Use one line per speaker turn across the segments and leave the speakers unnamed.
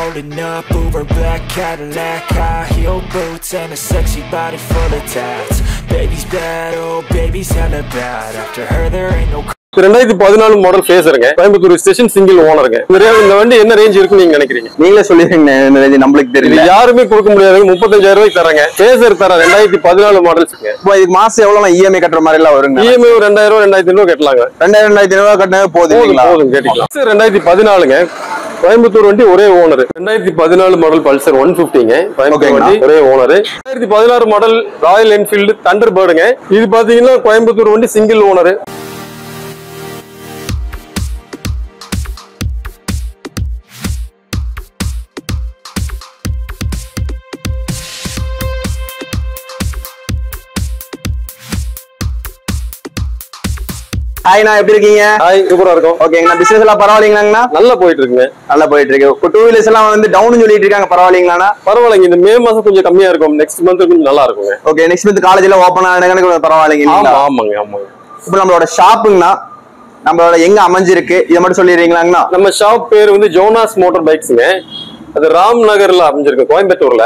rolling up Uber black Cadillac High heel boots and a sexy body full of tats Baby's bad, oh baby's hella bad After her there ain't no
ரெண்டாயிரத்தி பதினாலு model ஃபேஸருங்க Coimbatore station single ஓனருங்க இந்த ரே- இந்த வண்டி என்ன range இருக்குன்னு நீங்க நினைக்கிறீங்க
நீங்களே சொல்லிடுங்க இந்த range நம்மளுக்கு
இது
தெரியல
யாருமே கொடுக்க முடியாதுங்க முப்பத்தஞ்சாயிரம் ரூபாய்க்கு தரேங்க ஃபேஸர் தரேன் ரெண்டாயிரத்தி பதினாலு மாடல்ஸுங்க
இப்போ இதுக்கு மாசம் எவ்வளவு இஎம்ஐ கட்டுற மாதிரி எல்லாம் வருங்க
இஎம்ஐ ஒரு ரெண்டாயிரம் ரூபாய் ரெண்டாயிரத்தி ஐநூறு கட்டலாங்க
ரெண்டாயிரம் ரெண்டாயிரத்தி ஐநூறு கட்டினாவே போதும்
போதும்
இல்லைங்களா
போதும் கேட்டுக்கலாம் சார் ரெண்டாயிரத்தி பதினாலுங்க கோயம்புத்தூர் வண்டி ஒரே ஓனர் ரெண்டாயிரத்தி பதினாலு மாடல் பல்சர் ஒன் பிப்டிங்க கோயம்புத்தூர்
ஓகேங்கண்ணா.
வண்டி ஒரே ஓனர் ரெண்டாயிரத்தி பதினாறு மாடல் ராயல் என்ஃபீல்டு தண்டர் பேர்டுங்க இது பாத்தீங்கன்னா கோயம்புத்தூர் வண்டி சிங்கிள் ஓனர்
ஹாய்ண்ணா எப்படி இருக்கீங்க
ஹாய் சூப்பரா இருக்கும்
ஓகேங்கண்ணா பிசினஸ் எல்லாம் பரவாயில்லைங்களாங்கண்ணா
நல்லா போயிட்டு இருக்குங்க
நல்லா போயிட்டு இருக்கு இப்போ டூ வீலர்ஸ் எல்லாம் வந்து டவுன் சொல்லிட்டு இருக்காங்க பரவாயில்லைங்களாண்ணா
பரவாயில்லைங்க இந்த மே மாசம் கொஞ்சம் கம்மியா இருக்கும் நெக்ஸ்ட் மந்த் கொஞ்சம் நல்லா இருக்குங்க
ஓகே நெக்ஸ்ட் மந்த் காலேஜ்ல ஓப்பன் ஆனதுக்கு கொஞ்சம் பரவாயில்லைங்க
ஆமா
இல்லைங்களா
ஆமாங்க ஆமாங்க
இப்போ நம்மளோட ஷாப்புங்கண்ணா நம்மளோட எங்க அமைஞ்சிருக்கு இதை மட்டும் சொல்லிடுறீங்களாங்கண்ணா
நம்ம ஷாப் பேர் வந்து ஜோனாஸ் மோட்டார் பைக்ஸுங்க அது ராம் நகர்ல அமைஞ்சிருக்கு கோயம்புத்தூர்ல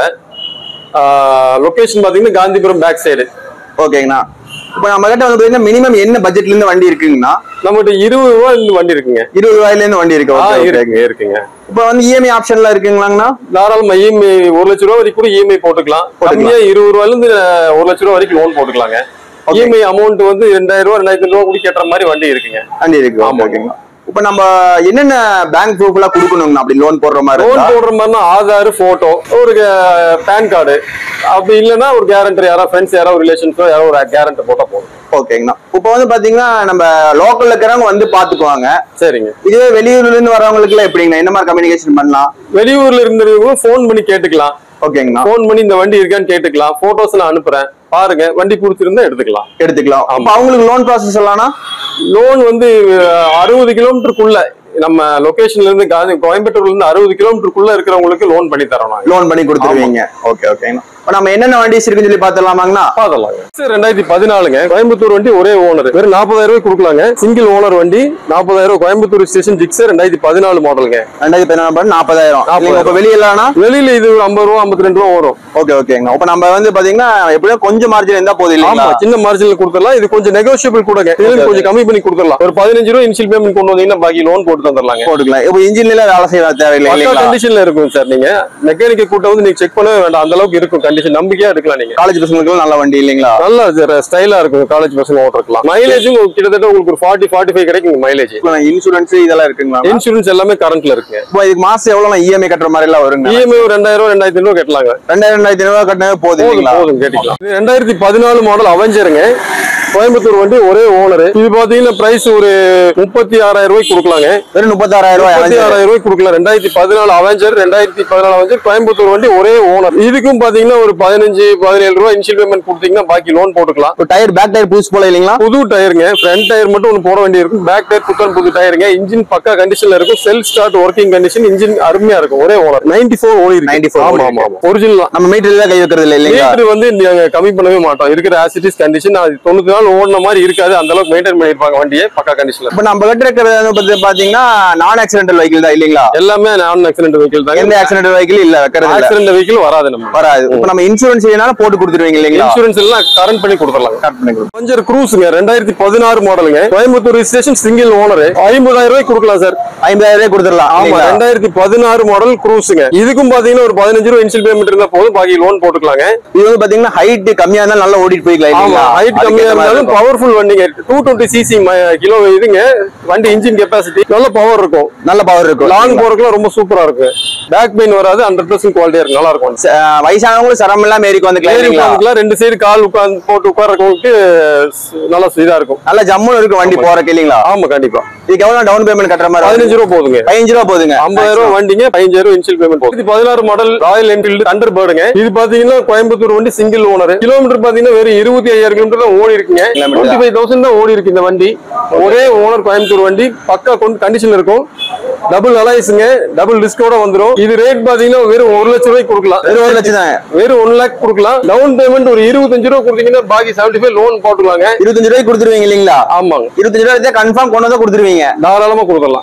லொகேஷன் பாத்தீங்கன்னா காந்திபுரம் பேக் சைடு
ஓகேங்கண்ணா இப்போ நம்ம கிட்ட வந்து பாத்தீங்கன்னா மினிமம் என்ன பட்ஜெட்ல இருந்து வண்டி இருக்குங்கண்ணா
நம்மகிட்ட இருபது ரூபா இந்த வண்டி இருக்குங்க
இருபது ரூபாயில இருந்து வண்டி இருக்கு
ஆ
okay, okay.
இருக்குங்க இருக்குங்க
இப்போ வந்து இஎம்ஐ ஆப்ஷன்ல இருக்குங்களாங்கண்ணா
தாராளமா இஎம்ஐ ஒரு லட்ச ரூபா வரைக்கும் கூட இஎம்ஐ போட்டுக்கலாம்
போட்டுக்கலாம்.
கம்மியா இருபது ரூபாயில இருந்து அஹ், ஒரு லட்ச ரூபா வரைக்கும் லோன் போட்டுக்கலாங்க இஎம்ஐ அமௌண்ட் வந்து ரெண்டாயிரம் ரூபா ரெண்டாயிரத்தி ரூபா கூட கட்டுற மாதிரி வண்டி இருக்குங்க
வண்டி இருக்கு
ஆமா.
ஓகேங்களா இப்போ நம்ம என்னென்ன பேங்க் ப்ரூஃப் எல்லாம் கொடுக்கணுங்கண்ணா அப்படி லோன் போடுற மாதிரி
லோன்
இருந்தா?
போடுற மாதிரினா ஆதார் போட்டோ ஒரு பேன் கார்டு அப்படி இல்லைன்னா ஒரு கேரண்டர் யாரோ ஃப்ரெண்ட்ஸ் யாரோ ரிலேஷன்ஸோ யாரோ ஒரு கேரண்டர் போட்டா போதும்
ஓகேங்கண்ணா இப்போ வந்து பாத்தீங்கன்னா நம்ம லோக்கல்ல இருக்கிறவங்க வந்து பாத்துக்குவாங்க
சரிங்க
இதுவே வெளியூர்ல இருந்து வரவங்களுக்கு எல்லாம் எப்படிங்கண்ணா என்ன மாதிரி கம்யூனிகேஷன் பண்ணலாம்
வெளியூர்ல இருந்தவங்க ஃபோன் பண்ணி கேட்டுக்கலாம்
ஓகேங்கண்ணா
ஃபோன் பண்ணி இந்த வண்டி இருக்கான்னு கேட்டுக்கலாம் போட்டோஸ் நான் அனுப்புறேன் பாருங்க வண்டி பிடிச்சிருந்தா எடுத்துக்கலாம்
எடுத்துக்கலாம் அப்ப அவங்களுக்கு லோன் ப்ராசஸ் எல்லாம்னா
லோன் வந்து அறுபது கிலோமீட்டருக்குள்ள நம்ம லொகேஷன்ல இருந்து காந்தி கோயம்புத்தூர்ல இருந்து அறுபது கிலோமீட்டருக்குள்ள இருக்கிறவங்களுக்கு லோன் பண்ணி தரோம் நாங்க
லோன் பண்ணி கொடுத்துருவீங்க ஓகே ஓகேங்கண்ணா இப்போ நம்ம என்னென்ன வண்டிஸ் இருக்குன்னு சொல்லி பாத்துடலாமாங்கண்ணா
பாதலாங்க சார் ரெண்டாயிரத்தி பதினாலுங்க கோயம்புத்தூர் வண்டி ஒரே ஓனர் வெறும் நாற்பதாயிரம் ரூபாய் கொடுக்கலாங்க சிங்கிள் ஓனர் வண்டி நாற்பதாயிரம் ரூபாய் கோயம்புத்தூர் ஸ்டேஷன் ஜிக்ஸர் ரெண்டாயிரத்தி பதினாலு மாடலுங்க
ரெண்டாயிரத்தி பதினாறு நாற்பதாயிரம்
நாற்பதாயிரம்.
இப்போ வெளியிலானா
வெளியில இது ஒரு ஐம்பது ரூபா ஐம்பத்தி ரெண்டு ரூபா வரும்
ஓகே ஓகேங்கண்ணா இப்போ நம்ம வந்து பாத்தீங்கன்னா எப்படியும் கொஞ்சம் மார்ஜின் இருந்தா போதும்
ஆமா
இல்லைங்களா
சின்ன மார்ஜின்ல கொடுத்துடலாம் இது கொஞ்சம் நெகோஷியபிள் கூடங்க இது கொஞ்சம் கம்மி பண்ணி கொடுத்துடலாம் ஒரு பதினஞ்சு ரூபா இனிஷியல் பேமெண்ட் கொண்டு வந்தீங்கன்னா பாக்கி லோன் போட்டு தந்துடலாங்க
போட்டுக்கலாம் இப்போ இன்ஜின்ல வேலை செய்ய தேவையில்லை
பக்கா
இல்லைங்களா
கண்டிஷன்ல இருக்கும் சார் நீங்க மெக்கானிக்கை கூட்ட வந்து நீங்க செக் பண்ணவே வேண்டாம் அந்த அளவுக்கு இருக்கும் கண்டிஷன் நம்பிக்கையா எடுக்கலாம் நீங்க
காலேஜ் பசங்களுக்கு நல்ல வண்டி இல்லைங்களா
நல்லா ஸ்டைலா இருக்கும் காலேஜ் பசங்க ஓட்டிருக்கலாம் மைலேஜும் கிட்டத்தட்ட உங்களுக்கு ஒரு ஃபார்ட்டி ஃபார்ட்டி ஃபைவ் கிடைக்கும் மைலேஜ்
இன்சூரன்ஸ் இதெல்லாம் இருக்குங்களா
இன்சூரன்ஸ் எல்லாமே கரண்ட்ல இருக்குங்க
இப்போ இதுக்கு மாசம் எவ்வளவு இஎம்ஐ கட்டுற மாதிரி எல்லாம் வருங்க
இஎம்ஐ ஒரு ரெண்டாயிரம் ரூபா ரெண்டாயிரத்தி ஐநூறு கட்டலாங்க
ரெண்டாயிரம் ரெண்டாயிரத்தி ஐநூறு ரூபாய் கட்டினாவே போதும்
போதும்
இல்லைங்களா
போதும் கேட்டுக்கலாம் இது ரெண்டாயிரத்தி பதினாலு மாடல் அவெஞ்சருங்க கோயம்புத்தூர் வண்டி ஒரே ஓனர் இது பாத்தீங்கன்னா பிரைஸ் ஒரு முப்பத்தி ஆறாயிரம் ரூபாய்க்கு கொடுக்கலாங்க
வெறும் முப்பத்தாறாயிரம்
முப்பத்தி
ரூபாய்
ஆறாயிரம் ரூபாய்க்கு கொடுக்கலாம் ரெண்டாயிரத்தி பதினாலு அவெஞ்சர் ரெண்டாயிரத்தி பதினாலு அவெஞ்சர் கோயம்புத்தூர் வண்டி ஒரே ஓனர் இதுக்கும் பாத்தீங்கன்னா ஒரு பதினஞ்சு பதினேழு ரூபாய் இனிஷியல் பேமெண்ட் கொடுத்தீங்கன்னா பாக்கி லோன் போட்டுக்கலாம்
டயர் பேக் டயர் புதுசு போல இல்லைங்களா
புது டயருங்க ஃப்ரண்ட் டயர் மட்டும் ஒன்று போட வேண்டியிருக்கும் பேக் டயர் புத்தன் புது டயருங்க இன்ஜின் பக்கா கண்டிஷன்ல இருக்கும் self start working condition engine அருமையா இருக்கும் ஒரே ஓனர் நைன்டி ஃபோர் ஓடி இருக்கு
94
ஆமா
ஓடி
ஆமா ஆமா ஒரிஜினல் தான்
நம்ம மீட்டர்ல கை வைக்கிறது இல்லை இல்லைங்களா
மீட்டர் வந்து நாங்க கம்மி பண்ணவே மாட்டோம் இருக்கிற ஆசிட்டிஸ் கண்டிஷன் அது தொண்ணூத்தி நாள் ஓடின மாதிரி இருக்காது அந்த அளவுக்கு மெயின்டைன் பண்ணிருப்பாங்க வண்டியை பக்கா கண்டிஷன்ல
இப்ப நம்ம கிட்ட இருக்கிறது வந்து பாத்தி- பாத்தீங்கன்னா நான் ஆக்சிடென்டல் வெஹிக்கிள் தான் இல்லைங்களா
எல்லாமே நான் ஆக்சிடென்ட் வெஹிக்கிள்
எந்த
தாங்க
ஆக்சிடென்ட் வெஹிக்கிள் இல்ல வைக்கிறது இல்ல
ஆக்சிடென்ட் வெஹிக்கிள் வராது நம்ம
வராது இப்ப நம்ம இன்சூரன்ஸ் செய்யனால போட்டு கொடுத்துருவீங்க இல்லைங்களா
இன்சூரன்ஸ் எல்லாம் கரண்ட் பண்ணி கொடுத்துடலாம்
கரெக்ட் பண்ணி கொடுங்க
பஞ்சர் க்ரூஸுங்க ரெண்டாயிரத்தி பதினாறு மாடலுங்க கோயம்புத்தூர் ஸ்டேஷன் சிங்கிள் ஓனர் ஐம்பதாயிரம் ரூபாய் கொடுக்கலாம் சார்
ஐம்பதாயிரம் ரூபாய் கொடுத்துடலாம்
ஆமா
இல்லைங்களா?
ரெண்டாயிரத்தி பதினாறு மாடல் க்ரூஸுங்க இதுக்கும் பாத்தீங்கன்னா ஒரு பதினஞ்சு ரூபா இன்ஷியல் பேமெண்ட் இருந்தா போதும் பாக்கி லோன் போட்டுக்கலாங்க
இது வந்து பாத்தீங்கன்னா ஹைட் கம்மியா இருந்தாலும் நல்லா ஓடிட்டு போய்க்கலாம்
ஆமா
இல்லைங்களா
ஹைட் கம்மியா இருந்தாலும் பவர்ஃபுல் வண்டிங்க டூ டுவெண்ட்டி சிசி கிலோ இதுங்க வண்டி இன்ஜின் கெப்பாசிட்டி நல்ல பவர் இருக்கும்
நல்ல பவர் இருக்கும்
லாங் போறதுக்குலாம் ரொம்ப சூப்பரா இருக்கும் பேக் பெயின் வராது ஹண்ட்ரட் பர்சன்ட் குவாலிட்டியா இருக்கும் நல்லா இருக்கும்
ச- அஹ் வயசானவங்களும் சிரமம் இல்லாம ஏறிக்கு வந்துக்கலாம்
ஏறி
இல்லைங்களா
உட்காந்துக்கலாம் ரெண்டு சைடு கால் உட்காந்து போட்டு உட்காரவங்களுக்கு நல்லா இதா இருக்கும்
நல்ல ஜம்முன்னு இருக்கு வண்டி போறக்கு இல்லைங்களா
ஆமா கண்டிப்பா
இதுக்கு எவ்வளவு டவுன் பேமெண்ட் கட்டுற மாதிரி
பதினஞ்சு ரூபா போதுங்க
பதினஞ்சு ரூபா போதுங்க
ஐம்பதாயிரம் ரூபாய் வண்டிங்க பதினஞ்சாயிரம் ரூபாய் இன்ஷியல் பேமெண்ட் போகுது இது பதினாறு மாடல் ராயல் என்ஃபீல்டு தண்டர் பேர்டுங்க இது பாத்தீங்கன்னா கோயம்புத்தூர் வண்டி சிங்கிள் ஓனர் கிலோமீட்டர் பாத்தீங்கன்னா வெறும் இருபத்தி ஐயாயிரம் கிலோமீட்டர் தான் ஓடி இருக்குங்க
Kilometer
டுவெண்ட்டி ஃபைவ் தௌசண்ட் தான் ஓடி இருக்கு இந்த வண்டி ஒரே ஓனர் கோயம்புத்தூர் வண்டி பக்கா கொண்டு கண்டிஷன் இருக்கும் டபுள் அலைஸுங்க டபுள் டிஸ்கோட வந்துரும் இது ரேட் பாத்தீங்கன்னா வெறும் ஒரு லட்சம் ரூபாய்க்கு கொடுக்கலாம்
வெறும் ஒரு லட்சம் தான்
வெறும் ஒன் லேக் கொடுக்கலாம் டவுன் பேமெண்ட் ஒரு இருபத்தஞ்சு ரூபா கொடுத்தீங்கன்னா பாக்கி செவன்டி ஃபைவ் லோன் போட்டுக்கலாங்க
இருபத்தஞ்சு ரூபாய்க்கு கொடுத்துருவீங்க இல்லைங்களா
ஆமாங்க
இருபத்தஞ்சு ரூபாய் கன்ஃபார்ம் கொண்டு வந்து கொடுத்துருவீங்க
தாராளமா கொடுத்துடலாம்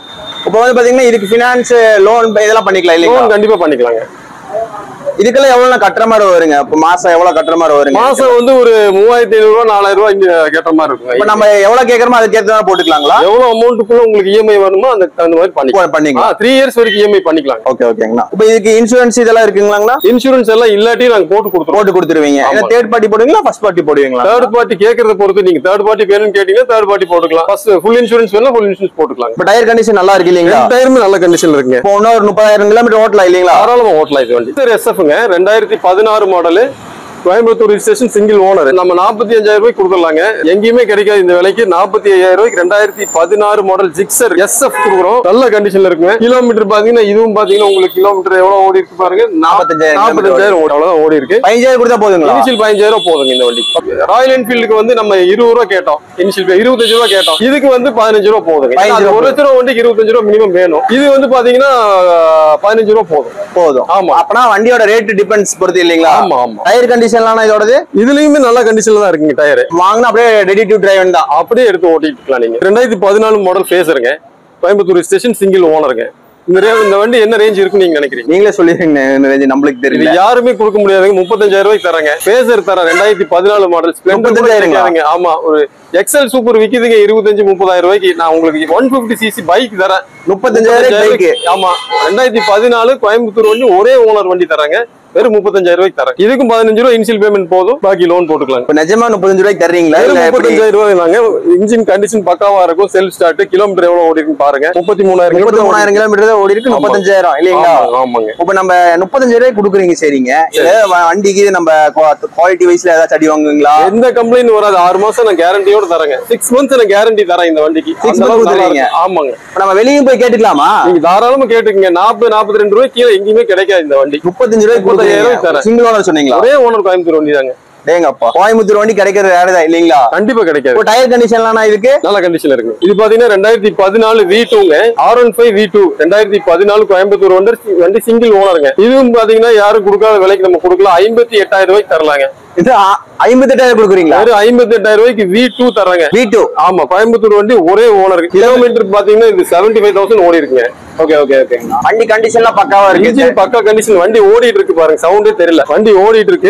இப்போ வந்து பாத்தீங்கன்னா இதுக்கு ஃபினான்ஸ் லோன் இதெல்லாம் பண்ணிக்கலாம் இல்லைங்களா
லோன் கண்டிப்பா பண்ணிக்கலாங்க
இதுக்கெல்லாம் எவ்வளவு கட்டுற மாதிரி வருங்க இப்போ மாசம் எவ்வளவு கட்டுற மாதிரி வருங்க
மாசம் வந்து ஒரு மூவாயிரத்தி ஐநூறு ரூபா நாலாயிரம் ரூபாய் இங்க கேட்ட மாதிரி
இப்போ
இருக்குங்க
நம்ம எவ்வளவு கேட்கறோமோ அதுக்கு ஏற்ற மாதிரி போட்டுக்கலாங்களா
எவ்வளவு அமௌண்ட்டுக்குள்ள உங்களுக்கு இஎம்ஐ வேணுமோ அந்த அந்த மாதிரி பண்ணிக்கலாம்
பண்ணிக்கலாம்
த்ரீ இயர்ஸ் வரைக்கும் இஎம்ஐ பண்ணிக்கலாம்
ஓகே ஓகேங்கண்ணா இப்போ இதுக்கு இன்சூரன்ஸ் இதெல்லாம் இருக்குங்களாங்களா
இன்சூரன்ஸ் எல்லாம் இல்லாட்டி நாங்க போட்டு கொடுத்துருவோம்
போட்டு கொடுத்துருவீங்க
ஆமா.
தேர்ட் பார்ட்டி போடுவீங்களா ஃபர்ஸ்ட் பார்ட்டி போடுவீங்களா
தேர்ட் பார்ட்டி கேட்கறத பொறுத்து நீங்க தேர்ட் பார்ட்டி வேணும்னு கேட்டீங்கன்னா தேர்ட் பார்ட்டி போட்டுக்கலாம் ஃபர்ஸ்ட் ஃபுல் இன்சூரன்ஸ் வேணா ஃபுல் இன்சூரன்ஸ் போட்டுக்கலாம்
இப்போ டயர் கண்டிஷன் நல்லா இருக்கு இல்லைங்களா
ரெண்டு டயருமே நல்ல கண்டிஷன்ல இருக்குங்க
இப்போ இன்னொரு முப்பதாயிரம் கிலோமீட்டர் ஓட்டலாம் இல்லைங்களா
தாராளமா ஓட்டலாம் இது வண்டி சார் எஸ்எஃப்ங்க ரெண்டாயிரத்தி பதினாறு model Coimbatore registration single owner நம்ம நாற்பத்தி அஞ்சாயிரம் ரூபாய்க்கு கொடுத்துடலாங்க எங்கேயுமே கிடைக்காது இந்த விலைக்கு நாற்பத்தி ஐயாயிரம் ரூபாய்க்கு ரெண்டாயிரத்தி பதினாறு மாடல் ஜிக்ஸர் எஸ்எஃப் கொடுக்குறோம் நல்ல கண்டிஷன்ல இருக்குங்க கிலோமீட்டர் பாத்தீங்கன்னா இதுவும் பாத்தீங்கன்னா உங்களுக்கு கிலோமீட்டர் எவ்வளவு ஓடி இருக்கு பாருங்க
நாற்பத்தஞ்சாயிரம்
நாற்பத்தஞ்சாயிரம் ஓடி அவ்வளவுதான் ஓடி இருக்கு
பதினஞ்சாயிரம் கொடுத்தா போதுங்களா
இனிஷியல் பதினஞ்சாயிரம் போதுங்க இந்த வண்டி ராயல் என்ஃபீல்டுக்கு வந்து நம்ம இருபது ரூபா கேட்டோம் இனிஷியல் இருபத்தஞ்சு ரூபா கேட்டோம் இதுக்கு வந்து பதினஞ்சு ரூபா போதுங்க ஏன்னா அது
15
ஒரு லட்சம் ரூபா வண்டிக்கு இருபத்தஞ்சு ரூபா மினிமம் வேணும் இது வந்து பாத்தீங்கன்னா பதினஞ்சு ரூபா போதும்
போதும்
ஆமா.
அப்பனா வண்டியோட ரேட் டிபெண்ட்ஸ் பொறுத்து இல்லைங்களா
ஆமா ஆமா
டயர் கண்டிஷன்லாம் இதோடது
இதுலயுமே நல்ல கண்டிஷன்ல தான் இருக்குங்க டயர்
வாங்கினா அப்படியே ரெடி டு டிரைவ் தான்
அப்படியே எடுத்து ஓட்டிட்டு இருக்கலாம் நீங்க ரெண்டாயிரத்தி பதினாலு மாடல் ஃபேஸருங்க கோயம்புத்தூர் ஸ்டேஷன் சிங்கிள் ஓனருங்க இந்த ரே- இந்த வண்டி என்ன ரேஞ்ச் இருக்குன்னு நீங்க நினைக்கிறீங்க
நீங்களே சொல்லிருங்க இந்த range நம்மளுக்கு
இது
தெரியல
யாருமே கொடுக்க முடியாதுங்க முப்பத்தஞ்சாயிரம் ரூபாய்க்கு தராங்க ஃபேசர் தரேன் ரெண்டாயிரத்தி பதினாலு மாடல் ஸ்பிளெண்டர் கூட
35,000
கிடைக்காதுங்க ஆமா ஒரு எக்ஸல் சூப்பர் விக்குதுங்க இருபத்தஞ்சு முப்பதாயிரம் ரூபாய்க்கு நான் உங்களுக்கு ஒன் பிப்டி சிசி பைக் தரேன்
முப்பத்தஞ்சாயிரம் பைக்கு
ஆமா ரெண்டாயிரத்தி பதினாலு கோயம்புத்தூர் வண்டி ஒரே ஓனர் வண்டி தராங்க வெறும் முப்பத்தஞ்சாயிரம் ரூபாய்க்கு தரேன் இதுக்கும் பதினஞ்சு ரூபாய் இனிஷியல் பேமெண்ட் போதும் பாக்கி லோன் போட்டுக்கலாம்
இப்ப நிஜமா முப்பத்தஞ்சு ரூபாய்க்கு தர்றீங்களா
வெறும்
இல்ல எப்படி
முப்பத்தஞ்சாயிரம் ரூபாய் தாங்க இன்ஜின் கண்டிஷன் பக்காவா இருக்கும் செல்ஃப் ஸ்டார்ட் கிலோமீட்டர் எவ்வளவு ஓடி இருக்குன்னு பாருங்க முப்பத்தி மூணாயிரம்
முப்பத்தி மூணாயிரம் கிலோமீட்டர் தான் ஓடி இருக்கு
ஆமா.
முப்பத்தஞ்சாயிரம் இல்லைங்களா
ஆமாங்க, ஆமாங்க
இப்ப நம்ம முப்பத்தஞ்சு ரூபாய் கொடுக்குறீங்க சரிங்க இல்ல வ- வண்டிக்கு நம்ம குவாலிட்டி வைஸ்ல ஏதாச்சும் அடி வாங்குவீங்களா
எந்த கம்ப்ளைண்ட் வராது ஆறு மாசம் நான் கேரண்டியோட தரேங்க சிக்ஸ் மந்த்ஸ் நான் கேரண்டி தரேன் இந்த வண்டிக்கு
Six
அந்த
months
அளவுக்கு நல்லா
கொடுத்துறீங்க.
இருக்கு. ஆமாங்க
இப்ப நம்ம வெளியும் போய் கேட்டுக்கலாமா
நீங்க தாராளமா கேட்டுக்கங்க நாற்பது நாற்பத்தி ரெண்டு ரூபாய் கீழே எங்கேயுமே கிடைக்காது இந்த வண்டி
முப்பத்தஞ்சு ரூபாய்க்கு
முப்பத்தாயிரம்
கொடுக்குறீங்க
தரேன்.
சிங்கிள் ஓனர் சொன்னீங்களா
ஒரே ஓனர் கோயம்புத்தூர் வண்டி தாங்க
டேங்கப்பா கோயம்புத்தூர் வண்டி கிடைக்கிறது வேறதான் இல்லீங்களா
கண்டிப்பா கிடைக்காது
இப்போ டயர் கண்டிஷன்லாம் இதுக்கு
நல்ல கண்டிஷன்ல இருக்கு இது பாத்தீங்கன்னா ரெண்டாயிரத்தி பதினாலு வி டூங்க R one five V two ரெண்டாயிரத்தி பதினாலு கோயம்புத்தூர் வண்டி வண்டி சிங்கிள் ஓனருங்க இதுவும் பாத்தீங்கன்னா யாரும் கொடுக்காத விலைக்கு நம்ம கொடுக்கலாம் ஐம்பத்தி எட்டாயிரம் ரூபாய்க்கு தரலாங்க
இது ஐம்பத்தெட்டாயிரம் கொடுக்குறீங்களா
வெறும் ஐம்பத்தி எட்டாயிரம் ரூபாய்க்கு வி டூ தர்றாங்க
வி டூ
ஆமா கோயம்புத்தூர் வண்டி ஒரே ஓனர் கிலோமீட்டர் பாத்தீங்கன்னா இது செவன்டி ஃபைவ் தௌசண்ட் ஓடி இருக்குங்க
ஓகே ஓகே ஓகே வண்டி கண்டிஷன்லாம் பக்காவா இருக்கு
இன்ஜின் பக்கா கண்டிஷன் வண்டி ஓடிட்டு இருக்கு பாருங்க சவுண்டே தெரியல வண்டி ஓடிட்டு இருக்கு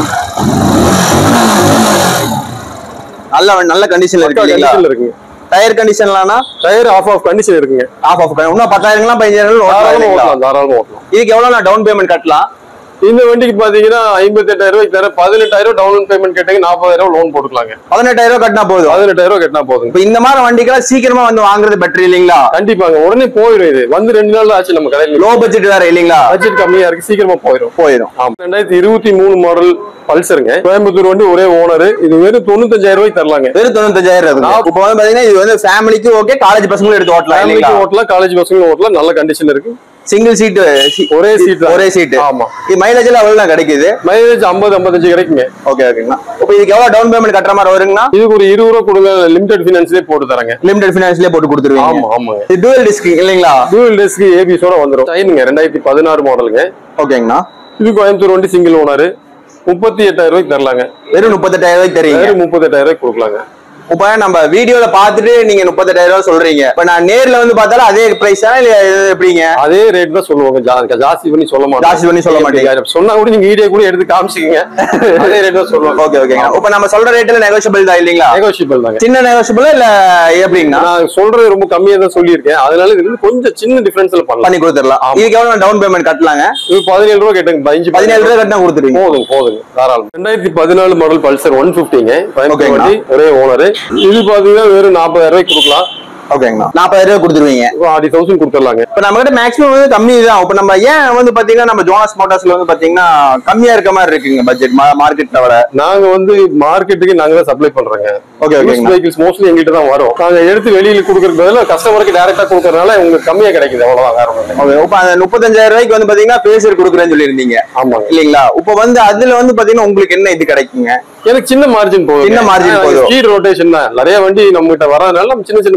நல்ல நல்ல கண்டிஷன்ல
பக்கா
இருக்கு இல்லீங்களா
கண்டிஷன்ல இருக்குங்க
டயர் கண்டிஷன்லாம்னா
டயர் ஆஃப் ஆஃப் கண்டிஷன் இருக்குங்க
ஆஃப் ஆஃப் இன்னும் பத்தாயிரங்களா பதினஞ்சாயிரம்
தாராளமா
ஓட்டலாம்
ஓட்டலாம் தாராளமா ஓட்டலாம்
இதுக்கு எவ்வளவு நான் டவுன் பேமெண்ட் கட்டலாம்
இந்த வண்டிக்கு பாத்தீங்கன்னா ஐம்பத்தி எட்டாயிரம் ரூபாய்க்கு தர பதினெட்டாயிரம் டவுன் பேமெண்ட் கேட்டீங்க நாற்பதாயிரம் லோன் போட்டுக்கலாங்க
பதினெட்டாயிரம் ரூபாய் கட்டினா போதும்
பதினெட்டாயிரம் ரூபாய் கட்டினா போதுங்க
இப்ப இந்த மாதிரி வண்டிக்கெல்லாம் சீக்கிரமா வந்து வாங்குறது பெட்டர் இல்லீங்களா
கண்டிப்பாங்க உடனே போயிடும் இது வந்து ரெண்டு நாள் ஆச்சு நம்ம கடையில்
லோ பட்ஜெட் வேற இல்லீங்களா
பட்ஜெட் கம்மியா இருக்கு சீக்கிரமா போயிடும்
போயிடும்
ஆமா ரெண்டாயிரத்தி இருபத்தி மூணு மாடல் பல்சருங்க கோயம்புத்தூர் வண்டி ஒரே ஓனர் இது வெறும் தொண்ணூத்தஞ்சாயிரம் ரூபாய்க்கு தரலாங்க
வெறும் தொண்ணூத்தஞ்சாயிரம் இருக்கு இப்ப வந்து பாத்தீங்கன்னா இது வந்து ஃபேமிலிக்கு ஓகே காலேஜ் பசங்களும் எடுத்து ஓட்டலாம் இல்லீங்களா
ஃபேமிலிக்கு ஓட்டலாம் காலேஜ் பசங்களும் ஓட்டலாம் நல்ல கண்டிஷன் இருக்கு
சிங்கிள் சீட்
ஒரே சீட்
ஒரே சீட்
ஆமா
இது மைலேஜ் எல்லாம் எவ்வளவு கிடைக்குது
மைலேஜ் ஐம்பது ஐம்பத்தஞ்சு கிடைக்குங்க
ஓகே ஓகேங்கண்ணா இப்போ இதுக்கு எவ்வளவு டவுன் பேமெண்ட் கட்டுற மாதிரி வருங்கண்ணா
இதுக்கு ஒரு இருபது ரூபா கொடுங்க லிமிடெட் ஃபினான்ஸ்லேயே போட்டு தரேங்க
லிமிடெட் ஃபினான்ஸ்லயே போட்டு கொடுத்துருவீங்க
ஆமா ஆமாங்க
இது டூவல் டிஸ்க் இல்லீங்களா
டூவல் டெஸ்க் ஏபிஸோட வந்துடும் டைனுங்க ரெண்டாயிரத்தி பதினாறு மாடலுங்க
ஓகேங்கண்ணா
இது கோயம்புத்தூர் வண்டி சிங்கிள் ஓனர் முப்பத்தி எட்டாயிரம் ரூபாய்க்கு தரலாங்க
வெறும் முப்பத்தெட்டாயிரம் ரூபாய்க்கு தெரியுங்க
வெறும் முப்பத்தெட்டாயிரம் ரூபாய்க்கு கொடுக்கலாங்க
இப்ப நம்ம வீடியோல பாத்துட்டு நீங்க முப்பத்தெட்டாயிரம் ரூபாய் சொல்றீங்க இப்ப நான் நேர்ல வந்து பார்த்தாலும் அதே பிரைஸ் இல்ல இது எப்படிங்க
அதே ரேட் தான் சொல்லுவாங்க ஜா- ஜாஸ்தி பண்ணி சொல்ல மாட்டோம்
ஜாஸ்தி பண்ணி சொல்ல மாட்டீங்க.
சொன்னா கூட நீங்க வீடியோ கூட எடுத்து காமிச்சிக்கங்க அதே ரேட் தான் சொல்லுவாங்க
ஓகே ஓகேங்க இப்ப நம்ம சொல்ற ரேட்ல நெகோஷியபிள் தான் இல்லீங்களா
நெகோஷியபிள் தாங்க
சின்ன நெகோஷியபிள் இல்ல எப்படிங்கண்ணா
நான் சொல்றது ரொம்ப கம்மியா தான் சொல்லியிருக்கேன் அதனால இது வந்து கொஞ்சம் சின்ன டிஃபரன்ஸ்ல பண்ணலாம்
பண்ணி கொடுத்துடலாம்
ஆமா.
இதுக்கு எவ்வளவு டவுன் பேமெண்ட் கட்டலாங்க
இது பதினேழு ரூபா கேட்டுங்க பதினஞ்சு
பதினேழு ரூபாய் கட்டினா கொடுத்துருவீங்க
போதும் போதுங்க தாராளம் ரெண்டாயிரத்தி பதினாலு மாடல் பல்சர் ஒன் பிப்டிங்க
ஓகேங்கண்ணா.
வண்டி ஒரே ஓனர் இது பாத்தீங்கன்னா வெறும் நாற்பதாயிரம் ரூபாய்க்கு கொடுக்கலாம்
ஓகேங்கண்ணா நாற்பதாயிரம் ரூபாய் கொடுத்துருவீங்க
ஃபார்ட்டி தௌசண்ட் கொடுத்துடலாங்க
இப்ப நம்ம கிட்ட மேக்ஸிமம் வந்து கம்மி தான் இப்ப நம்ம ஏன் வந்து பாத்தீங்கன்னா நம்ம ஜோனஸ் மோட்டார்ஸ்ல வந்து பாத்தீங்கன்னா கம்மியா இருக்க மாதிரி இருக்குங்க பட்ஜெட் மார்க்கெட்ல விட
நாங்க வந்து மார்க்கெட்டுக்கு நாங்க தான் சப்ளை பண்றோங்க
ஓகே ஓகேங்கண்ணா
வெஹிக்கிள்ஸ் மோஸ்ட்லி எங்கிட்ட தான் வரும் நாங்க எடுத்து வெளியில கொடுக்கறது பதிலா கஸ்டமருக்கு டைரக்டா கொடுக்கறதுனால உங்களுக்கு கம்மியா கிடைக்குது அவ்வளவுதான் வேற ஒண்ணும் இல்லை.
ஓகே இப்ப அந்த முப்பத்தஞ்சாயிரம் ரூபாய்க்கு வந்து பாத்தீங்கன்னா பேசர் கொடுக்குறேன்னு சொல்லியிருந்தீங்க
ஆமாங்க
இல்லீங்களா இப்ப வந்து அதுல வந்து பாத்தீங்கன்னா உங்களுக்கு என்ன இது கிடைக்குங்க
எனக்கு சின்ன மார்ஜின் போதும்
சின்ன margin போதும்.
ஸ்பீட் ரொட்டேஷன் தான் நிறைய வண்டி நம்ம கிட்ட வரதுனால நம்ம சின்ன சின்ன மார்ஜின்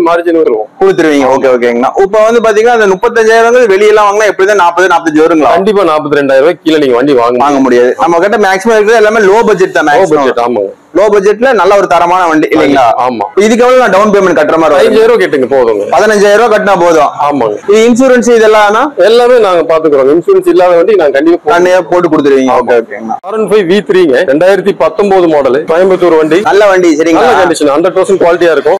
கொடுத்துருவோம்
கொடுத்துருவீங்க ஓகே ஓகேங்கண்ணா இப்போ வந்து பாத்தீங்கன்னா அந்த முப்பத்தஞ்சாயிரம் வெளியெல்லாம் வாங்கினா எப்படிதான் நாற்பது நாற்பத்தஞ்சு வருங்களா
கண்டிப்பா நாற்பத்தி ரெண்டாயிரம் ரூபாய் கீழே நீங்க வண்டி வாங்க
வாங்க முடியாது நம்ம கிட்ட மேக்ஸிமம் இருக்கிறது எல்லாமே லோ பட்ஜெட் தான் மேக்ஸிமம்
பட்ஜெட் ஆமாங்க
லோ பட்ஜெட்ல நல்ல ஒரு தரமான வண்டி இல்லைங்களா
ஆமா
இதுக்கு எவ்வளவு நான் டவுன் பேமெண்ட் கட்டுற மாதிரி வரும்
ஐயாயிரம் ரூபாய் கேட்டுங்க போதுங்க
பதினஞ்சாயிரம் ரூபாய் கட்டினா போதும்
ஆமாங்க
இது இன்சூரன்ஸ் இதெல்லாம்
எல்லாமே நாங்க பாத்துக்கிறோம் இன்சூரன்ஸ் இல்லாத வண்டி நாங்க கண்டிப்பா
நானே போட்டு கொடுத்துருவீங்க ஓகே ஓகேங்கண்ணா
ஆர் ஒன் ஃபைவ் வி த்ரீங்க ரெண்டாயிரத்தி பத்தொன்பது மாடல் கோயம்புத்தூர் வண்டி
நல்ல வண்டி
நல்ல
சரிங்களா
கண்டிஷன் ஹண்ட்ரட் பர்சன்ட் குவாலிட்டியா இருக்கும்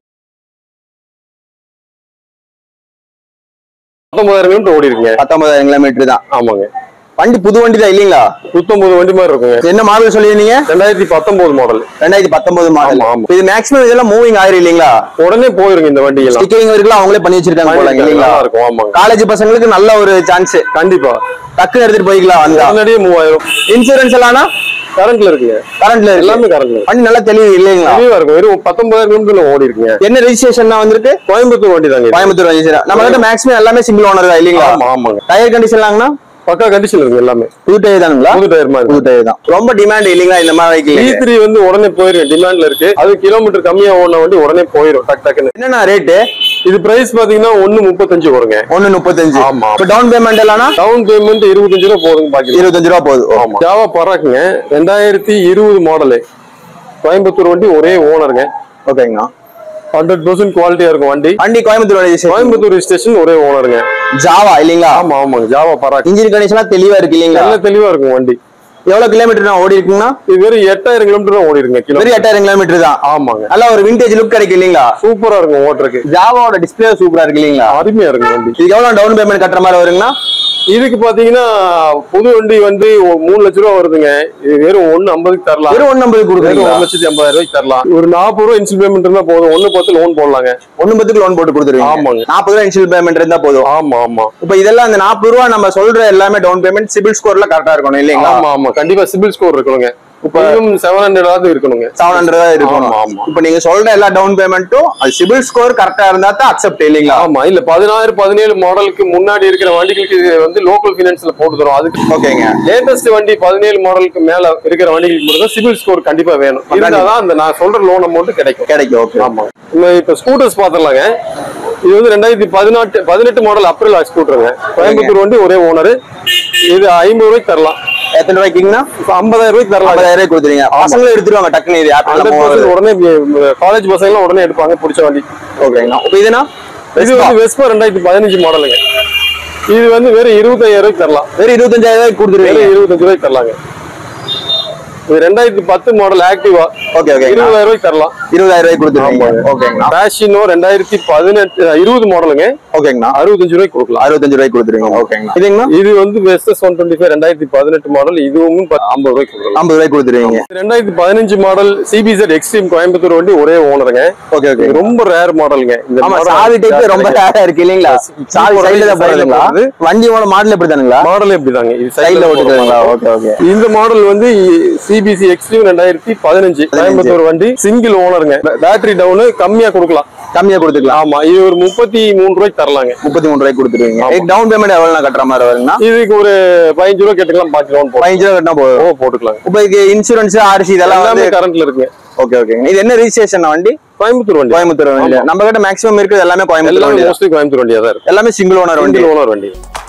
பத்தொன்பதாயிரம் கிலோமீட்டர் ஓடி இருக்குங்க
பத்தொன்பதாயிரம் கிலோமீட்டர் தான்
ஆமாங்க
வண்டி புது வண்டி தான் இல்லீங்களா
புத்தொன்பது வண்டி மாதிரி இருக்குங்க
என்ன மாடல் சொல்லியிருந்தீங்க
ரெண்டாயிரத்தி பத்தொன்பது மாடல்
ரெண்டாயிரத்தி பத்தொன்பது மாடல்
ஆமா, ஆமா.
இது மேக்ஸிமம் இதெல்லாம் மூவிங் ஆயிரும் இல்லீங்களா
உடனே போயிருங்க இந்த வண்டி எல்லாம்
ஸ்டிக்கரிங் வரைக்கும் அவங்களே பண்ணி வச்சிருக்காங்க போல இல்லீங்களா
நல்லா இருக்கும் ஆமாங்க
காலேஜ் பசங்களுக்கு நல்ல ஒரு சான்ஸ்
கண்டிப்பா
டக்குன்னு எடுத்துட்டு போய்க்கலாம் வந்தா
உடனடியே மூவாயிரம்
இன்சூரன்ஸ் எல்லாம்
கரண்ட்ல இருக்குங்க
கரண்ட்ல இருக்கு
எல்லாமே கரண்ட்ல
வண்டி நல்லா தெளிவு இல்லைங்களா
தெளிவா இருக்கும் வெறும் பத்தொன்பதாயிரம் கிலோமீட்டர்ல ஓடி இருக்குங்க
என்ன ரெஜிஸ்ட்ரேஷன் தான் வந்திருக்கு
கோயம்புத்தூர் வண்டி தாங்க இது.
கோயம்புத்தூர் ரெஜிஸ்ட்ரேஷன் நம்ம கிட்ட மேக்ஸிமம் எல்லாமே சிங்கிள் ஓனர் தான் இல்லீங்களா
ஆமா ஆமாங்க
டயர் கண்டிஷன்லாங்கண்ணா
பக்கா கண்டிஷன் இருக்கு எல்லாமே
புது டயர் தானுங்களா
புது டயர் மாதிரி
புது டயர் தான் ரொம்ப டிமாண்ட் இல்லீங்களா இந்த மாதிரி
இ
வெஹிக்கிள்
த்ரீ வந்து உடனே போயிரும் டிமாண்ட்ல இருக்கு அது கிலோமீட்டர் கம்மியா ஓடின வண்டி உடனே போயிரும் டக் டக்குன்னு
என்னண்ணா ரேட்டு
இது பிரைஸ் பாத்தீங்கன்னா ஒண்ணு முப்பத்தஞ்சு வருங்க
ஒன்னு முப்பத்தஞ்சு
ஆமா.
இப்போ டவுன் பேமெண்ட் எல்லாம்னா
டவுன் பேமெண்ட் இருபத்தஞ்சு ரூபா போதுங்க பாக்கி
இருபத்தஞ்சு ரூபா போகுது
ஆமா ஜாவா பராக்குங்க ரெண்டாயிரத்தி இருபது மாடலு கோயம்புத்தூர் வண்டி ஒரே ஓனருங்க
ஓகேங்கண்ணா
ஹண்ட்ரட் பர்சன்ட் குவாலிட்டியா இருக்கும் வண்டி
வண்டி கோயம்புத்தூர் ரெஜிஸ்ட்ரேஷன்
கோயம்புத்தூர் ஸ்டேஷன் ஒரே ஓனருங்க
ஜாவா இல்லீங்களா
ஆமா ஆமாங்க ஜாவா பராக்
இன்ஜின் கண்டிஷன்லாம் தெளிவா இருக்கு இல்லீங்களா
நல்ல தெளிவா இருக்கும் வண்டி
எவ்வளவு கிலோமீட்டர் நான் ஓடி இருக்குங்கண்ணா
இது வெறும் எட்டாயிரம் கிலோமீட்டர் தான் ஓடி இருக்குங்க கிலோ
வெறும் எட்டாயிரம் கிலோமீட்டர் தான்
ஆமாங்க
நல்ல ஒரு விண்டேஜ் லுக் கிடைக்கும் இல்லீங்களா
சூப்பரா இருக்கும் ஓட்டுறதுக்கு
ஜாவாவோட டிஸ்பிளே சூப்பரா இருக்கு இல்லீங்களா
அருமையா இருக்கும் வண்டி
இதுக்கு எவ்வளவு டவுன் பேமெண்ட் கட்டுற மாதிரி வருங்கண்ணா
இதுக்கு பாத்தீங்கன்னா புது வண்டி வந்து ஒரு மூணு லட்ச ரூபா வருதுங்க இது வெறும் ஒண்ணு ஐம்பதுக்கு தரலாம்
வெறும் ஒன்னு ஐம்பது
வெறும்
கொடுக்குறீங்களா
ஒரு லட்சத்தி ஐம்பதாயிரம் ரூபாய்க்கு தரலாம் ஒரு நாற்பது ரூபா இன்சில் பேமெண்ட் இருந்தா போதும் ஒண்ணு பத்து லோன் போடலாங்க
ஒன்னு பத்துக்கு லோன் போட்டு கொடுத்துருவீங்க
ஆமாங்க.
நாற்பது ரூபா இன்ஷியல் பேமெண்ட் இருந்தா போதும்
ஆமா ஆமா
இப்போ இதெல்லாம் அந்த நாற்பது ரூபா நம்ம சொல்ற எல்லாமே டவுன் பேமெண்ட் சிபில் ஸ்கோர்ல கரெக்டா இருக்கணும் இல்லீங்களா
ஆமா ஆமா கண்டிப்பா சிபில் ஸ்கோர் இருக்கணுங்க இப்ப செவன் ஹண்ட்ரடாவது இருக்கணுங்க
செவன் ஹண்ட்ரட் தான் இருக்கணும்
ஆமா, ஆமா.
இப்போ நீங்க சொல்ற எல்லா டவுன் பேமெண்ட்டும் அது சிபில் ஸ்கோர் கரெக்டா இருந்தா தான் அக்செப்ட் இல்லீங்களா
ஆமா இல்ல பதினாயிரம் பதினேழு மாடலுக்கு முன்னாடி இருக்கிற வண்டிகளுக்கு இது வந்து லோக்கல் பினான்ஸ்ல போட்டு தரும் அதுக்கு
ஓகேங்க
லேட்டஸ்ட் வண்டி பதினேழு மாடலுக்கு மேல இருக்கிற வண்டிகளுக்கு மட்டும் தான் சிபில் ஸ்கோர் கண்டிப்பா வேணும் இருந்தாதான் அந்த நான் சொல்ற லோன் அமௌண்ட் கிடைக்கும்
கிடைக்கும் ஓகே
ஆமா நம்ம இப்ப ஸ்கூட்டர்ஸ் பாத்திரலாங்க இது வந்து ரெண்டாயிரத்தி பதினாட்டு பதினெட்டு மாடல் அப்ரில் ஸ்கூட்டருங்க கோயம்புத்தூர் வண்டி ஒரே ஓனர் இது ஐம்பது ரூபாய்க்கு தரலாம்
எத்தனை ரூபாய்க்குங்கண்ணா
இப்ப ஐம்பதாயிரம் ரூபாய்க்கு தரலாம்
ஐம்பதாயிரம் ரூபாய் கொடுத்துருங்க பசங்களும் எடுத்துருவாங்க டக்குனு இது
ஹண்ட்ரட்
ஆப்பிள்
பர்சன்ட் உடனே காலேஜ் பசங்க எல்லாம் உடனே எடுப்பாங்க பிடிச்ச வண்டி
ஓகேங்கண்ணா இப்போ இதுனா
இது வந்து வெஸ்பா ரெண்டாயிரத்தி பதினஞ்சு மாடலுங்க இது வந்து வெறும் இருபத்தாயிரம் ரூபாய்க்கு தரலாம்
வெறும் இருபத்தஞ்சாயிரம் ரூபாய்க்கு கொடுத்துருவீங்க
வெறும் இருபத்தஞ்சு ரூபாய்க்கு தரலாங்க இது ரெண்டாயிரத்தி பத்து மாடல் ஆக்டிவா
ஓகே ஓகே
இருபதாயிரம் ரூபாய்க்கு தரலாம்
இருபதாயிரம் ரூபாய்க்கு கொடுத்துருவீங்க
ஆமாங்க.
ஓகேங்கண்ணா
பேஷினோ ரெண்டாயிரத்தி பதினெட்டு இருபது மாடலுங்க
ஓகேங்கண்ணா
அறுபத்தஞ்சு ரூபாய்க்கு கொடுக்கலாம்
அறுபத்தஞ்சு ரூபாய்க்கு கொடுத்துருவீங்க ஓகேங்கண்ணா இதுங்கண்ணா
இது வந்து வெஸ்டஸ் ஒன் டுவெண்ட்டி ஃபைவ் ரெண்டாயிரத்தி பதினெட்டு மாடல் இதுவும் ப- ஐம்பது ரூபாய்க்கு கொடுக்கலாம்
ஐம்பது ரூபாய்க்கு கொடுத்துருவீங்க
ரெண்டாயிரத்தி பதினஞ்சு மாடல் சிபிசெட் எக்ஸ்ட்ரீம் கோயம்புத்தூர் வண்டி ஒரே ஓனருங்க
ஓகே ஓகே
இது ரொம்ப ரேர் மாடலுங்க இந்த
ஆமா
model
சாவி டைப் ரொம்ப ரேரா இருக்கு இல்லீங்களா சாவி
சூப்பரா
சைடுல தான்
side ல
போறதுங்களா
போறது.
வண்டியோட மாடல் எப்படி தானுங்களா
மாடல் எப்படிதாங்க இது
சைடுல
சைடுல
ஓட்டுக்கிறீங்களா ஓகே ஓகே
இந்த மாடல் வந்து சிபிசி எக்ஸ்ட்ரீம் ரெண்டாயிரத்தி பதினஞ்சு கோயம்புத்தூர் வண்டி சிங்கிள் ஓனருங்க பேட்டரி டவுனு கம்மியா கொடுக்கலாம்
கம்மியா கொடுத்துக்கலாம்
ஆமா இது ஒரு முப்பத்தி மூணு ரூபாய்க்கு தரலாங்க
முப்பத்தி மூணு ரூபாய்க்கு கொடுத்துருவீங்க டவுன் பேமெண்ட் எவ்வளவு கட்டுற மாதிரி வருங்கண்ணா
இதுக்கு ஒரு பதினஞ்சு ரூபா கேட்டுக்கலாம் பாக்கி லோன் போடலாம்
பதினஞ்சு ரூபா கட்டினா போதும்
ஓ போட்டுக்கலாம்
இப்போ இதுக்கு இன்சூரன்ஸ் ஆர்சி இதெல்லாம்
எல்லாமே
வந்து
கரண்ட்ல இருக்குங்க
ஓகே ஓகே இது என்ன ரெஜிஸ்ட்ரேஷன் வண்டி
கோயம்புத்தூர் வண்டி
கோயம்புத்தூர் வண்டி நம்ம கிட்ட மேக்ஸிமம் இருக்குது எல்லாமே கோயம்புத்தூர்
எல்லாமே
வண்டி
மோஸ்ட்லி கோயம்புத்தூர் வண்டியா தான் இருக்கு
எல்லாமே சிங்கிள் ஓனர் வண்டி
சிங்கிள் ஓனர் வண்டி